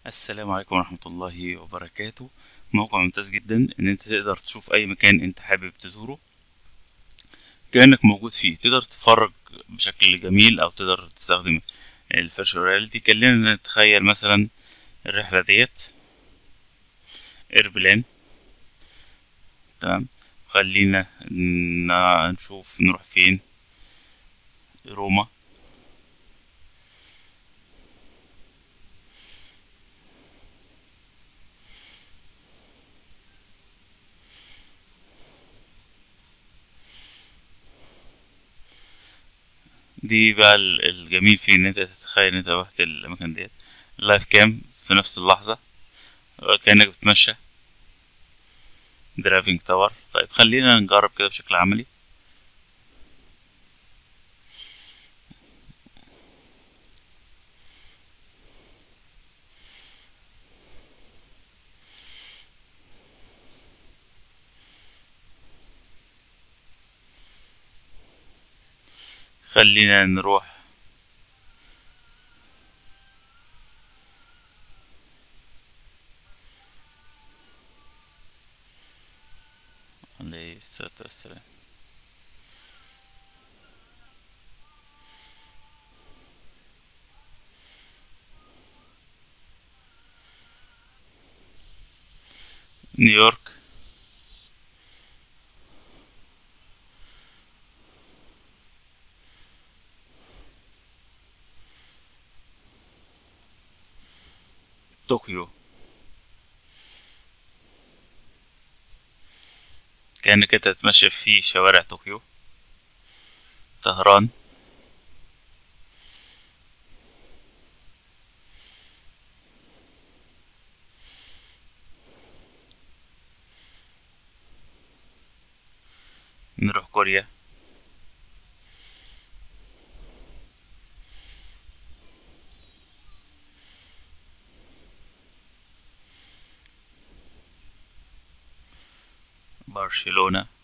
السلام عليكم ورحمة الله وبركاته موقع ممتاز جدا ان انت تقدر تشوف اي مكان انت حابب تزوره كأنك موجود فيه تقدر تتفرج بشكل جميل او تقدر تستخدم الفيرشوال رياليتي خلينا نتخيل مثلا الرحلة ديت ايربلان تمام خلينا ن- نشوف نروح فين روما دي بقى ال- الجميل فيه ان انت تتخيل ان انت رحت الاماكن ديت اللايف كام في نفس اللحظة كأنك بتمشى درايفنج تاور طيب خلينا نجرب كده بشكل عملي خلينا نروح عليه الصلاة والسلام نيويورك طوكيو كأنك انت تتمشى في شوارع طوكيو طهران نروح كوريا برشلونة